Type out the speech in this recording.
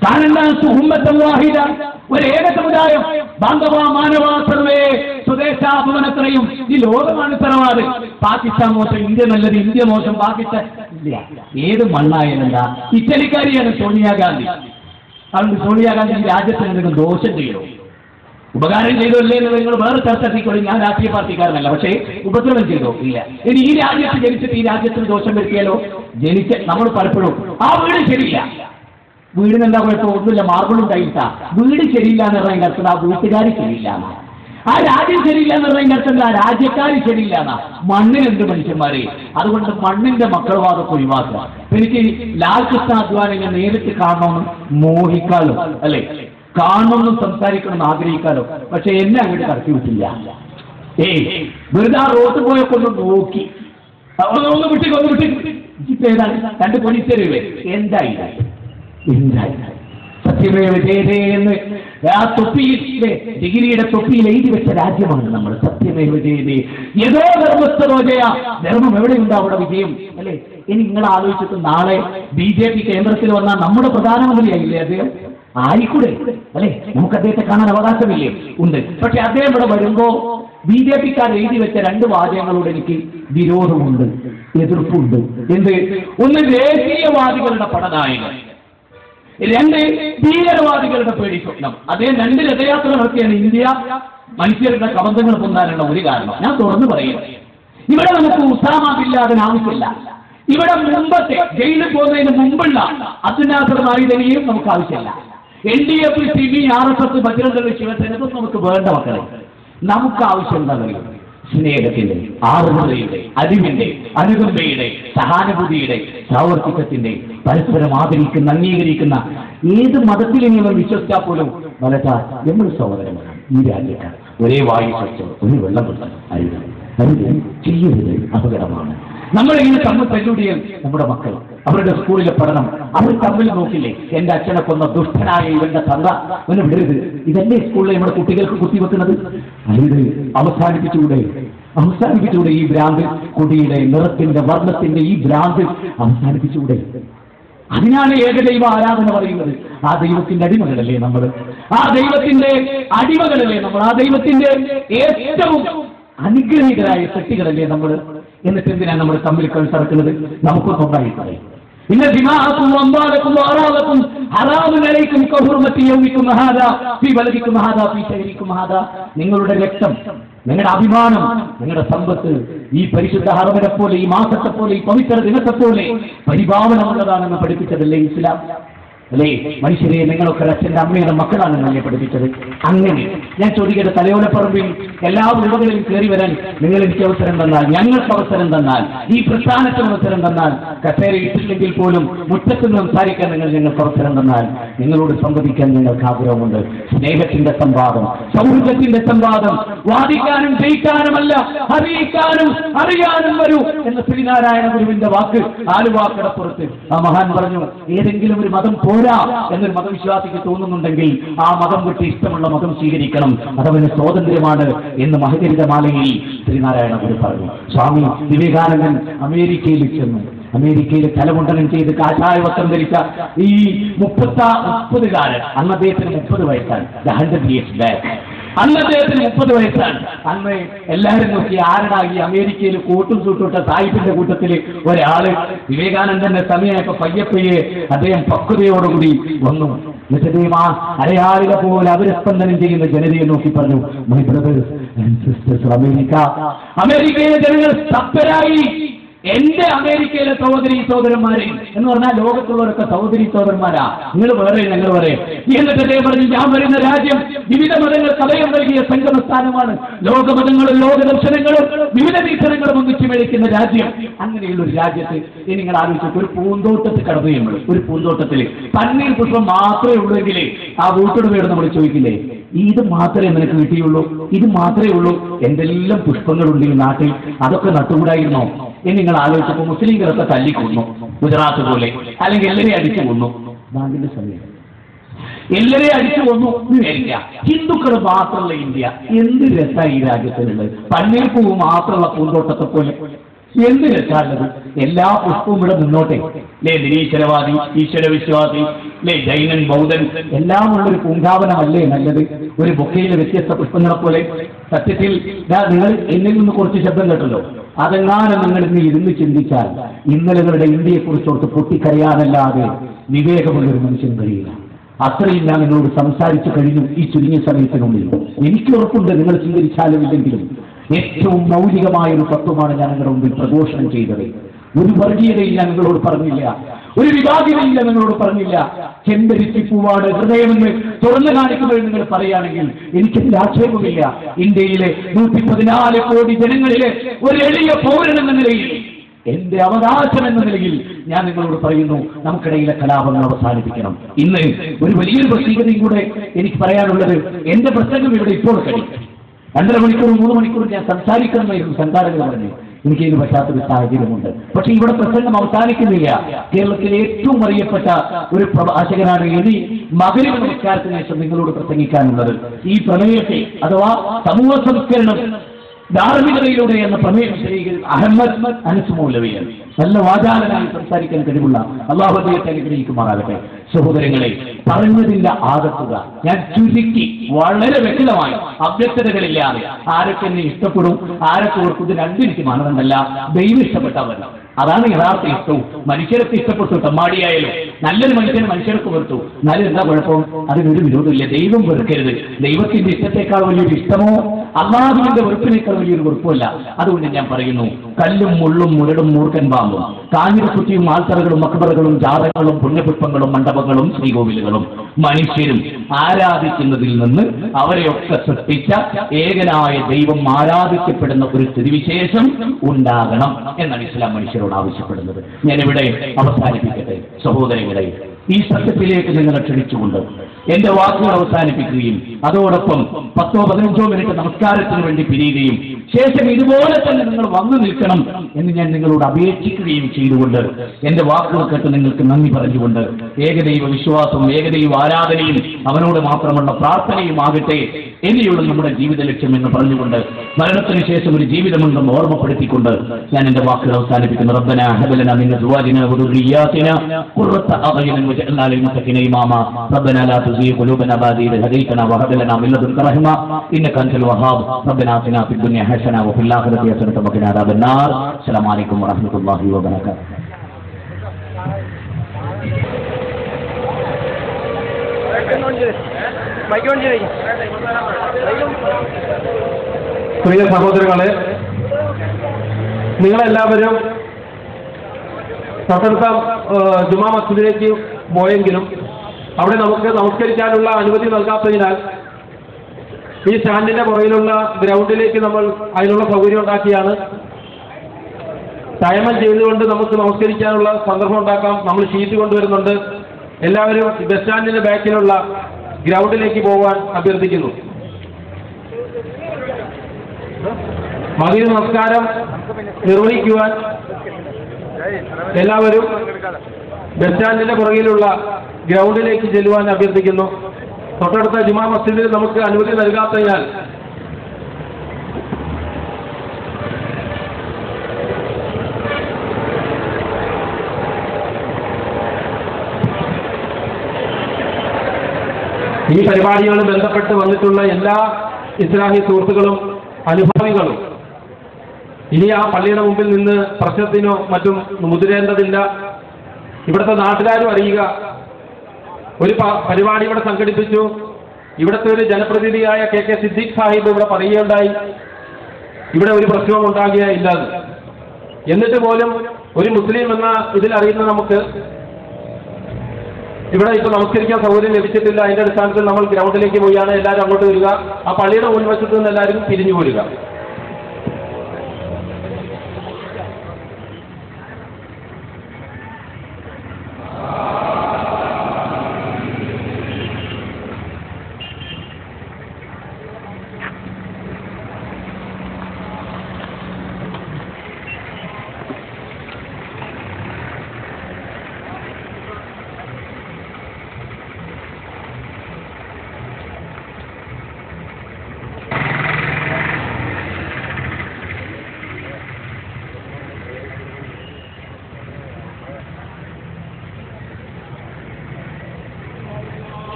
കാനന്ദാസ് ഉമ്മത്തം വാഹിദ ഒരു ഏക സമുദായം ബാന്ധവ മാനവ സർവേ സ്വദേശാഭവനത്രയും ഈ ലോകമാണ് തറവാട് പാകിസ്ഥാൻ മോശം ഇന്ത്യ നല്ലത് ഇന്ത്യ മോശം പാകിസ്ഥാൻ ഇല്ല ഏത് മണ്ണായാലല്ല ഇറ്റലിക്കാരിയാണ് സോണിയാഗാന്ധി അതുകൊണ്ട് സോണിയാഗാന്ധി ഈ രാജ്യത്തിന് എന്തെങ്കിലും ദോഷം ചെയ്യണോ ഉപകാരം ചെയ്തോ ഇല്ലേ എന്ന് നിങ്ങൾ വേറെ ചർച്ച എത്തിക്കോളി ഞാൻ രാഷ്ട്രീയ പാർട്ടിക്കാരനല്ല പക്ഷേ ഉപദ്രവം ചെയ്തോ ഇല്ല ഇനി ഈ രാജ്യത്ത് ജനിച്ചിട്ട് ഈ രാജ്യത്തിന് ദോഷം വരുത്തിയാലോ ജനിച്ച നമ്മൾ പലപ്പോഴും ആ വീട് ശരിയില്ല വീടിന് എന്താ കുഴപ്പം ഒന്നുമില്ല മാർബിളും ടൈൽസാ വീട് ശരിയില്ല എന്ന് പറയുന്ന അർത്ഥം ആ വീട്ടുകാർ ശരിയില്ല എന്നാ. ആ രാജ്യം ശരിയില്ല എന്ന് പറയുന്ന അർത്ഥം ആ രാജ്യക്കാർ ശരിയില്ല എന്നാ മണ്ണിനെന്ത് മനുഷ്യന്മാരെ അതുകൊണ്ട് മണ്ണിന്റെ മക്കളവാദം ഒഴിവാക്കുക എനിക്ക് ലാൽ കൃഷ്ണ അദ്വാനിനെ നേരിട്ട് കാണണമെന്ന് മോഹിക്കാലോ അല്ലെ കാണണമെന്നും സംസാരിക്കണമെന്ന് ആഗ്രഹിക്കാലോ പക്ഷെ എന്നെ അങ്ങോട്ട് കടത്തി വിട്ടില്ല ഏയ് വെറുതെ ആ റോഡ് പോയൊക്കെ ഒന്ന് നോക്കി ഒന്ന് ഒന്ന് വിട്ടി ഒന്ന് വിട്ടി ഇപ്പൊ ഏതാണ് രണ്ട് പോലീസുകാരില്ലേ എന്തായി എന്തായി സത്യമേവ ജയതേ എന്ന് ആ തൊപ്പിയിലെ ഡിഗ്രിയുടെ തൊപ്പിയിൽ എഴുതി വെച്ച രാജ്യമാണ് നമ്മൾ സത്യമേവ ജയതേ ഏതോ ധർമ്മസ്ഥതോ ജയ ധർമ്മം എവിടെയുണ്ടോ അവിടെ വിജയം അല്ലേ ഇനി നിങ്ങൾ ആലോചിച്ചിട്ട് നാളെ ബി ജെ പി കേന്ദ്രത്തിൽ വന്നാൽ നമ്മുടെ പ്രധാനമന്ത്രിയായില്ലേ അദ്ദേഹം ആയിക്കൂടെ അല്ലെ നമുക്ക് അദ്ദേഹത്തെ കാണാൻ അവകാശമില്ലേ ഉണ്ട് പക്ഷെ അദ്ദേഹം ഇവിടെ വരുമ്പോ ബി ജെ പിക്കാർ എഴുതി വെച്ച രണ്ട് വാചകങ്ങളോട് എനിക്ക് വിരോധമുണ്ട് എതിർപ്പുണ്ട് എന്ത് ഒന്ന് ദേശീയവാദികളുടെ പടനായകൻ രണ്ട് ഭീകരവാദികളുടെ പേടി സ്വപ്നം അദ്ദേഹം രണ്ട് രഥയാത്ര നടത്തിയാണ് ഇന്ത്യ മനുഷ്യരുടെ കബന്ധങ്ങൾ പൊന്താനുള്ള ഒരു കാരണം ഞാൻ തുറന്നു പറയുന്നത് ഇവിടെ നമുക്ക് ഉസാമ ബില്ലാദിന് ആവശ്യമില്ല ഇവിടെ മുമ്പത്തെ ജയിലിൽ പോകുന്നതിന് മുമ്പുള്ള അത്യുന്നാഥമായതിനെയും നമുക്ക് ആവശ്യമില്ല N D F C B R S S Bajrang Shiv Sena ഇതൊന്നും നമുക്ക് വേണ്ട മക്കളെ നമുക്ക് ആവശ്യം എന്താ പറയുക സ്നേഹത്തിന്റെ ആർദ്രതയുടെ അരിവിന്റെ അനുകമ്പയുടെ സഹാനുഭൂതിയുടെ സാവർത്തികത്തിന്റെ പരസ്പരം ആദരിക്കുന്ന അംഗീകരിക്കുന്ന ഏത് മതത്തിൽ നിങ്ങൾ വിശ്വസിച്ചാൽ പോലും വലച്ചാൽ നമ്മൾ സഹോദരമാണ് ഈ രാജ്യക്കാർ ഒരേ വായു സ്വച്ഛം ഒരു വെള്ളം കൊടുക്കണം അരുത് അരുത് ചെയ്യരുത് അപകടമാണ് നമ്മളിങ്ങനെ തമ്മിൽ തല്ലുടിയാൽ നമ്മുടെ മക്കൾ അവരുടെ സ്കൂളിലെ പഠനം അവർ തമ്മിൽ നോക്കില്ലേ എന്റെ അച്ഛനെ കൊന്ന ദുഷ്ടനായ ഇവന്റെ തന്ത ഒന്ന് വിടരുത് ഇതല്ലേ സ്കൂളിലെ നമ്മുടെ കുട്ടികൾക്ക് കുത്തിവെക്കുന്നത് അരുത് അവസാനിപ്പിച്ചുകൂടെ അവസാനിപ്പിച്ചുകൂടെ ഈ ഭ്രാന്ത് കുടിയുടെ നിറത്തിന്റെ വർണ്ണത്തിന്റെ ഈ ഭ്രാന്ത് അവസാനിപ്പിച്ചുകൂടെ അതിനാണ് ഏകദൈവ ആരാധന പറയുന്നത് ആ ദൈവത്തിന്റെ അടിമകളല്ലേ നമ്മൾ ആ ദൈവത്തിന്റെ അടിമകളല്ലേ നമ്മൾ ആ ദൈവത്തിന്റെ ഏറ്റവും അനുഗ്രഹീതരായ സൃഷ്ടികളല്ലേ നമ്മൾ എന്നിട്ട് എന്തിനാണ് നമ്മൾ തമ്മിൽ കഴുത്തറക്കുന്നത് നമുക്കൊന്നും ഉണ്ടായിട്ടില്ലേ ഇന്ന ദിമാഅക്കും അംവാലക്കും വഅറാദക്കും ഹറാമുൻ അലൈക്കും കഹുർമത്തി യൗമിക്കും ഹാദാ ഫീ ബലദിക്കും ഹാദാ ഫീ ശഹരിക്കും ഹാദാ നിങ്ങളുടെ രക്തം നിങ്ങളുടെ അഭിമാനം നിങ്ങളുടെ സമ്പത്ത് ഈ പരിശുദ്ധ ഹറമിനെ പോലെ ഈ മാസത്തെ പോലെ ഈ പവിത്ര ദിനത്തെ പോലെ പരിഭാവനമുള്ളതാണെന്ന് പഠിപ്പിച്ചതല്ലേ ഇസ്ലാം അല്ലേ മനുഷ്യരെ നിങ്ങളൊക്കെ അച്ഛന്റെ അമ്മയുടെ മക്കളാണ് എന്നെ പഠിപ്പിച്ചത് അങ്ങനെ ഞാൻ ചോദിക്കട്ടെ തലയോലപ്പറമ്പിൽ എല്ലാ വീടുകളിലും കയറി വരാൻ നിങ്ങൾ എനിക്ക് അവസരം തന്നാൽ ഞങ്ങൾക്ക് അവസരം തന്നാൽ ഈ പ്രസ്ഥാനത്തിന് അവസരം തന്നാൽ കസേര ഇട്ടില്ലെങ്കിൽ പോലും മുറ്റത്ത് നിന്ന് സംസാരിക്കാൻ നിങ്ങൾ ഞങ്ങൾക്ക് അവസരം തന്നാൽ നിങ്ങളോട് സംവദിക്കാൻ ഞങ്ങൾക്ക് ആഗ്രഹമുണ്ട് സ്നേഹത്തിന്റെ സംവാദം സൗഹൃദത്തിന്റെ സംവാദം വാദിക്കാനും ജയിക്കാനുമല്ല അറിയിക്കാനും അറിയാനും വരൂ എന്ന ശ്രീനാരായണ ഗുരുവിന്റെ വാക്ക് ആലുവാക്കടപ്പുറത്ത് ആ മഹാൻ പറഞ്ഞു ഏതെങ്കിലും ഒരു മതം പോരാ എന്നൊരു മതവിശ്വാസിക്ക് തോന്നുന്നുണ്ടെങ്കിൽ ആ മതം വിട്ട് ഇഷ്ടമുള്ള മതം സ്വീകരിക്കണം അതവന് സ്വാതന്ത്ര്യമാണ് എന്ന് മഹചരിതമാലയിൽ ശ്രീനാരായണ ഗുരു പറഞ്ഞു സ്വാമി വിവേകാനന്ദൻ അമേരിക്കയിൽ ചെന്നു അമേരിക്കയിൽ തലമുണ്ടനം ചെയ്ത് കാഷായ വസ്ത്രം ധരിച്ച ഈ മുപ്പത്ത മുപ്പതുകാരൻ അന്ന് അദ്ദേഹത്തിന് മുപ്പത് വയസ്സാണ് ഹൺഡ്രഡ് ഇയേഴ്സ് ബാക്ക് അന്ന് അദ്ദേഹത്തിന് മുപ്പത് വയസ്സാണ് അന്ന് എല്ലാവരും നോക്കി ആരടാ ഈ അമേരിക്കയിൽ കൂട്ടും സൂട്ടുവിട്ട സാഹിബിന്റെ കൂട്ടത്തിൽ ഒരാള് വിവേകാനന്ദന്റെ സമയമായപ്പോ പയ്യപ്പയ്യെ അദ്ദേഹം പക്വതയോടുകൂടി വന്നു എന്നിട്ട് അദ്ദേഹം ആ അരയാളിക പോലെ അവരസ്പന്ദനം ചെയ്യുന്ന ജനതയെ നോക്കി പറഞ്ഞു my brothers and sisters America അമേരിക്കയിലെ ജനങ്ങൾ സ്തബ്ധരായി എന്റെ അമേരിക്കയിലെ സഹോദരി സഹോദരന്മാരെ എന്ന് പറഞ്ഞാൽ ലോകത്തുള്ളവരൊക്കെ സഹോദരി സഹോദരന്മാരാ നിങ്ങൾ വേറെ ഞങ്ങൾ വേറെ എന്നിട്ട് അദ്ദേഹം പറഞ്ഞു ഞാൻ വരുന്ന രാജ്യം വിവിധ മതങ്ങൾ കലയം നൽകിയ സംഗമസ്ഥാനമാണ് ലോകമതങ്ങളും ലോകദർശനങ്ങളും വിവിധ വീക്ഷണങ്ങളും ഒന്നിച്ചു മേടിക്കുന്ന രാജ്യം അങ്ങനെയുള്ള ഒരു രാജ്യത്ത് ഇനി നിങ്ങൾ ആലോചിച്ചു ഒരു പൂന്തോട്ടത്തിൽ കടന്നു നമ്മൾ ഒരു പൂന്തോട്ടത്തിൽ പന്നീർ പുഷ്പം മാത്രമേ ഉള്ളൂവെങ്കിൽ ആ വീട്ടുടമയോട് നമ്മൾ ചോദിക്കില്ലേ ഇത് മാത്രമേ നിനക്ക് കിട്ടിയുള്ളൂ ഇത് മാത്രമേ ഉള്ളൂ എന്തെല്ലാം പുഷ്പങ്ങളുണ്ട് ഈ നാട്ടിൽ അതൊക്കെ നട്ടുകൂടായിരുന്നോ എന്ന് നിങ്ങൾ ആലോചിച്ചപ്പോൾ മുസ്ലിങ്ങളൊക്കെ തല്ലിക്കൊന്നു ഗുജറാത്ത് പോലെ അല്ലെങ്കിൽ എല്ലാവരെയും അടിച്ചു കൊന്നു ബാങ്കിന്റെ സമയം എല്ലാവരെയും അടിച്ചു കൊന്നു എന്ന് വിചാരിക്കാം ഹിന്ദുക്കൾ മാത്രമുള്ള ഇന്ത്യ എന്ത് രസമാണ് ഈ രാജ്യത്തിനുള്ളത് പന്നീർ പൂവ് മാത്രമുള്ള പൂന്തോട്ടത്തെ പോലെ എന്ത് രസമാണത് എല്ലാ പുഷ്പവും ഇവിടെ നിന്നോട്ടെ ലേ നിരീശ്വരവാദി ഈശ്വര വിശ്വാസി ലേ ജൈനൻ ബൗദ്ധൻ എല്ലാം ഉള്ള ഒരു പൂങ്കാവനമല്ലേ നല്ലത് ഒരു ബൊക്കയിലെ വ്യത്യസ്ത പുഷ്പങ്ങളെ പോലെ സത്യത്തിൽ ദാ നിങ്ങൾ എന്നിൽ നിന്ന് കുറച്ച് ശബ്ദം കേട്ടല്ലോ അതെങ്ങാനും നിങ്ങൾ ഇന്ന് ഇരുന്ന് ചിന്തിച്ചാൽ ഇന്നലകളുടെ ഇന്ത്യയെക്കുറിച്ചോർത്ത് പൊട്ടിക്കരയാനല്ലാതെ വിവേകമുള്ള ഒരു മനുഷ്യൻ കഴിയില്ല അത്രയും ഞാൻ നിങ്ങളോട് സംസാരിച്ചു കഴിഞ്ഞു ഈ ചുരുങ്ങിയ സമയത്തിനുള്ളിൽ എനിക്ക് ഉറപ്പുണ്ട് നിങ്ങൾ സ്വീകരിച്ചാലും ഇല്ലെങ്കിലും ഏറ്റവും മൗലികമായ ഒരു തത്വമാണ് ഞാൻ നിങ്ങളുടെ മുമ്പിൽ പ്രഘോഷണം ചെയ്തത് ഒരു വർഗീയതയും ഞാൻ നിങ്ങളോട് പറഞ്ഞില്ല ഒരു വിവാദിതയും ഞാൻ നിങ്ങളോട് പറഞ്ഞില്ല ചെമ്പരിത്തി പൂവാട് ഹൃദയമെന്ന് തുറന്നു കാണിക്കുമ്പോൾ നിങ്ങൾ പറയുകയാണെങ്കിൽ എനിക്കതിൽ ആക്ഷേപമില്ല ഇന്ത്യയിലെ നൂറ്റി പതിനാല് കോടി ജനങ്ങളിലെ ഒരു എളിയ പൗരൻ എന്ന നിലയിൽ എന്റെ അവകാശം എന്ന നിലയിൽ ഞാൻ നിങ്ങളോട് പറയുന്നു നമുക്കിടയിലെ കലാപങ്ങൾ അവസാനിപ്പിക്കണം ഇന്ന് ഒരു വലിയൊരു പ്രത്യേകതയും കൂടെ എനിക്ക് പറയാനുള്ളത് എന്റെ പ്രസംഗം ഇവിടെ ഇപ്പോൾ കഴിയും രണ്ടര മണിക്കൂർ മൂന്ന് മണിക്കൂർ ഞാൻ സംസാരിക്കണമെന്നായിരുന്നു സംഘാടകർ പറഞ്ഞു എനിക്കിതിന് പറ്റാത്തൊരു സാഹചര്യമുണ്ട് പക്ഷേ ഇവിടെ പ്രസംഗം അവസാനിക്കുന്നില്ല കേരളത്തിലെ ഏറ്റവും അറിയപ്പെട്ട ഒരു പ്രഭാഷകനാണ് ഇനി മകരവ നമസ്കാരത്തിന് ശേഷം നിങ്ങളോട് പ്രസംഗിക്കാനുള്ളത് ഈ പ്രമേയത്തെ അഥവാ സമൂഹ സംസ്കരണം ധാർമ്മികതയിലൂടെ എന്ന പ്രമേയം വിശദീകരിച്ച് അഹമ്മദ് അനസ് മൗലവിയാണ് നല്ല വാചാലനായി സംസാരിക്കാൻ കഴിവുള്ള അള്ളാഹു അദ്ദേഹത്തെ അനുഗ്രഹിക്കുമാറാകട്ടെ സഹോദരങ്ങളെ പറഞ്ഞതിന്റെ ആകത്തുക ഞാൻ ചുരുക്കി വളരെ വ്യക്തമായി അവ്യക്തതകളില്ലാതെ ആരൊക്കെ എന്നെ ഇഷ്ടപ്പെടും ആരൊക്കെ ഓർക്കും ഇത് രണ്ടിനിക്ക് മാനദണ്ഡമല്ല ദൈവം ഇഷ്ടപ്പെട്ടവർ അതാണ് യഥാർത്ഥ ഇഷ്ടവും മനുഷ്യർക്ക് ഇഷ്ടപ്പെട്ടു തമ്മാടിയായാലും നല്ലൊരു മനുഷ്യന് മനുഷ്യർക്ക് വെറുത്തു എന്നാലും എന്താ കുഴപ്പം അതിനൊരു വിരോധമില്ല ദൈവം വെറുക്കരുത് ദൈവത്തിന്റെ ഇഷ്ടത്തെക്കാൾ വലിയൊരു ഇഷ്ടമോ അള്ളാഹുവിന്റെ വെറുപ്പിനേക്കാൾ വലിയൊരു വെറുപ്പമല്ല അതുകൊണ്ട് ഞാൻ പറയുന്നു കല്ലും മുള്ളും മുരടും മൂർഖൻ പാമ്പും കാഞ്ഞിരക്കുറ്റിയും ആൽത്തറകളും മക്കബറുകളും ജാതകങ്ങളും പുണ്യപുഷ്പങ്ങളും മണ്ഡപങ്ങളും ശ്രീകോവിലുകളും മനുഷ്യരും ആരാധിക്കുന്നതിൽ നിന്ന് അവരെയൊക്കെ സൃഷ്ടിച്ച ഏകനായ ദൈവം ആരാധിക്കപ്പെടുന്ന ഒരു സ്ഥിതിവിശേഷം ഉണ്ടാകണം എന്നാണ് ഇസ്ലാം മനുഷ്യരോട് ആവശ്യപ്പെടുന്നത് ഞാനിവിടെ അവസാനിപ്പിക്കട്ടെ സഹോദരങ്ങളെ ഈ സത്യത്തിലേക്ക് നിങ്ങളെ ക്ഷണിച്ചുകൊണ്ട് എന്റെ വാക്കുകൾ അവസാനിപ്പിക്കുകയും അതോടൊപ്പം പത്തോ പതിനഞ്ചോ മിനിറ്റ് നമസ്കാരത്തിന് വേണ്ടി പിരിയുകയും ശേഷം ഇതുപോലെ തന്നെ നിങ്ങൾ വന്നു നിൽക്കണം എന്ന് ഞാൻ നിങ്ങളോട് അപേക്ഷിക്കുകയും ചെയ്തുകൊണ്ട് എന്റെ വാക്കുകൾ കേട്ട് നിങ്ങൾക്ക് നന്ദി പറഞ്ഞുകൊണ്ട് ഏകദൈവ വിശ്വാസവും ഏകദൈവ ആരാധനയും അവനോട് മാത്രമുള്ള പ്രാർത്ഥനയും ആകട്ടെ ഇനിയുള്ള നമ്മുടെ ജീവിത ലക്ഷ്യം എന്ന് പറഞ്ഞുകൊണ്ട് മരണത്തിന് ശേഷം ഒരു ജീവിതമുണ്ടെന്ന് ഓർമ്മപ്പെടുത്തിക്കൊണ്ട് ഞാൻ എന്റെ വാക്കുകൾ അവസാനിപ്പിക്കുന്നു റബ്ബന ഹബലന മിൻ അസ്വാജിന വദുർരിയാതിന ഖുർറത അഅയുനിൻ വജഅൽനാ ലിൽമുത്തഖിന ഇമാമ റബ്ബന ലാ തുസീ ഖുലൂബന ബഅദ ഇദ് ഹദൈതന വഹബ് ലനാ മിൻ ലദുൻക റഹ്മ ഇന്നക അൻതൽ വഹാബ് റബ്ബന ആതിനാ ഫിദ് ദുനിയ ഹസന വഫിൽ ആഖിറതി ഹസനത വഖിനാ അദാബന്നാർ അസ്സലാമു അലൈക്കും വറഹ്മത്തുള്ളാഹി വബറകാതുഹു പ്രിയ സഹോദരങ്ങളെ നിങ്ങളെല്ലാവരും തൊട്ടടുത്ത ആ, ജുമാ മസ്ജിദിലേക്ക് പോയെങ്കിലും അവിടെ നമുക്ക് നമസ്കരിക്കാനുള്ള അനുമതി നൽകാത്തതിനാൽ ഈ സ്റ്റാൻഡിന്റെ പുറകിലുള്ള ഗ്രൗണ്ടിലേക്ക് നമ്മൾ അതിനുള്ള സൗകര്യം ഉണ്ടാക്കിയാണ് ടൈമൻ ചെയ്തുകൊണ്ട് നമുക്ക് നമസ്കരിക്കാനുള്ള സന്ദർഭം ഉണ്ടാക്കാം നമ്മൾ ഷീറ്റ് കൊണ്ടുവരുന്നുണ്ട് എല്ലാവരും ബസ് സ്റ്റാൻഡിന്റെ ബാക്കിലുള്ള ഗ്രൗണ്ടിലേക്ക് പോകാൻ അഭ്യർത്ഥിക്കുന്നു മകരി നമസ്കാരം നിർവഹിക്കുവാൻ എല്ലാവരും ബസ് സ്റ്റാൻഡിന്റെ പുറകിലുള്ള ഗ്രൗണ്ടിലേക്ക് ചെല്ലുവാൻ അഭ്യർത്ഥിക്കുന്നു തൊട്ടടുത്ത ജുമാ മസ്ജിദിൽ നമുക്ക് അനുമതി നൽകാത്തതിനാൽ ഈ പരിപാടികളുമായി ബന്ധപ്പെട്ട് വന്നിട്ടുള്ള എല്ലാ ഇസ്ലാമി സുഹൃത്തുക്കളും അനുഭാവികളും ഇനി ആ പള്ളിയുടെ മുമ്പിൽ നിന്ന് പ്രശ്നത്തിനോ മറ്റും മുതിരേണ്ടതില്ല ഇവിടുത്തെ നാട്ടുകാരും അറിയുക ഒരു പ- പരിപാടി ഇവിടെ സംഘടിപ്പിച്ചു ഇവിടുത്തെ ഒരു ജനപ്രതിനിധിയായ കെ കെ സിദ്ദീഖ് സാഹിബ് ഇവിടെ പറയുകയുണ്ടായി ഇവിടെ ഒരു പ്രശ്നവും ഉണ്ടാകുകയില്ല എന്ന്. എന്നിട്ട് പോലും ഒരു മുസ്ലിം എന്ന ഇതിൽ അറിയുന്ന നമുക്ക് ഇവിടെ ഇപ്പൊ നമസ്കരിക്കാൻ സൗകര്യം ലഭിച്ചിട്ടില്ല അതിന്റെ അടിസ്ഥാനത്തിൽ നമ്മൾ ഗ്രൗണ്ടിലേക്ക് പോയാണ് എല്ലാവരും അങ്ങോട്ട് വരിക ആ പള്ളിയുടെ മുൻവശത്ത് നിന്ന് എല്ലാവരും പിരിഞ്ഞു പോരുക